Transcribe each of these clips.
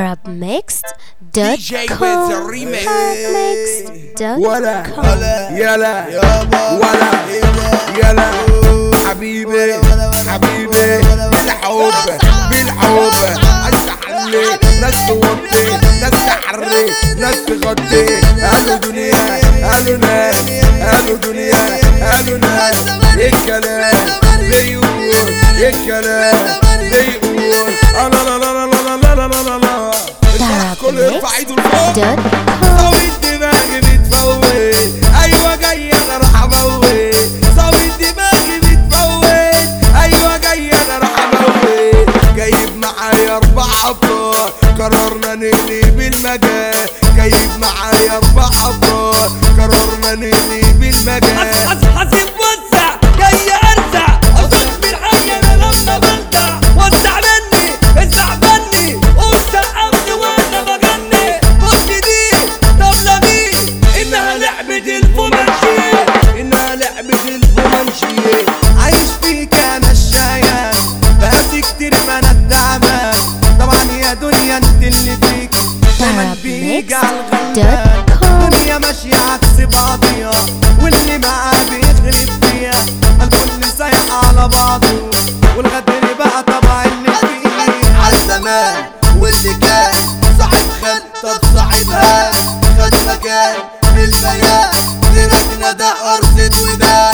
DJ with the remix. ولا arabmix.com يلا ولا يلا حبيبي حبيبي بالحب بالحب عايز احلي ناس توطي ناس تحري ناس تغطي قالوا دنيا قالوا ناس قالوا دنيا قالوا ناس ايه الكلام بيقول ايه الكلام بيقول لا لا لا لا لا لا لا لا لا لا كله يرفع ايده لفوق دوت صوت دماغي بتفوت ايوه جاي انا راح اموت صوت دماغي بتفوت ايوه جاي انا راح اموت جايب معايا اربع ابطال قررنا نهني بالمجال جايب معايا اربع ابطال قررنا نهني بالمجال حاسب وسع جاي ارزع اصوت من حي انا لما بلدع وسع مني اسمع فني قول سقفني وانا بغني بص دي طب مين انها لعبة الفومنشي انها لعبة الفومنشي عايش فيك انا الشايان بقاسي كتير ما انا التعبان طبعا يا دنيا انت اللي فيك دايما بيجي على الغلبان Arabmix.com. دنيا ماشية عكس بعضيها واللي معاه بيخرب فيها الكل سايح على بعضه والغدر بقى طبع اللي فيه على الزمان واللي كان صاحب خد طب صاحبها خد مكان في البيان دماغنا ده أرض ودان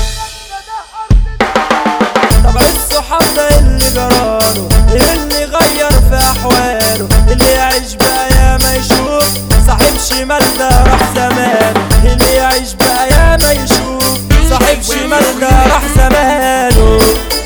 طبع الصحاب ده اللي جراله اللي غير في احواله اللي يعيش بقى يا ما يشوف صاحب شمال ده راح زمانه اللي يعيش بقى يا ما يشوف صاحب شمال ده راح زمانه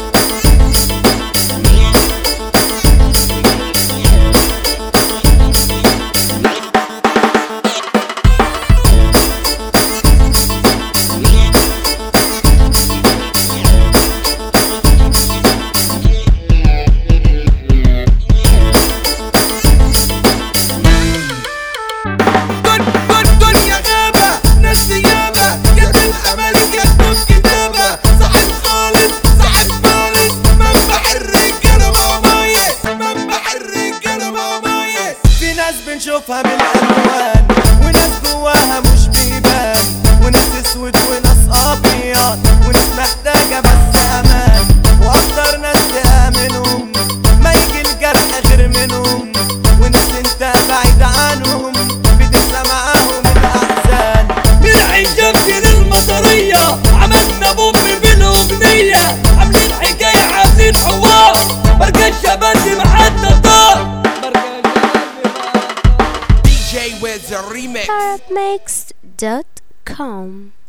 دن دن دنيا غابة ناس نيابة جت الأمل جت كتابة صاحب خالص صاحب خالص منبع الرجالة ماماية منبع الرجالة ماماية في ناس بنشوفها بالألوان وناس جواها مش بيبان وناس اسود وناس أبيض وناس محتاجة بس أمان وأكتر ناس تآمنهم ما يجي الجرح غير منهم وناس انت بعيد عنهم بتسلى معاهم الأحزان من عين جنبي للمطرية عملنا بوم بالاغنية عاملين حكاية عاملين حوار مركز شباب معانا طار DJ with the remix. arabmix.com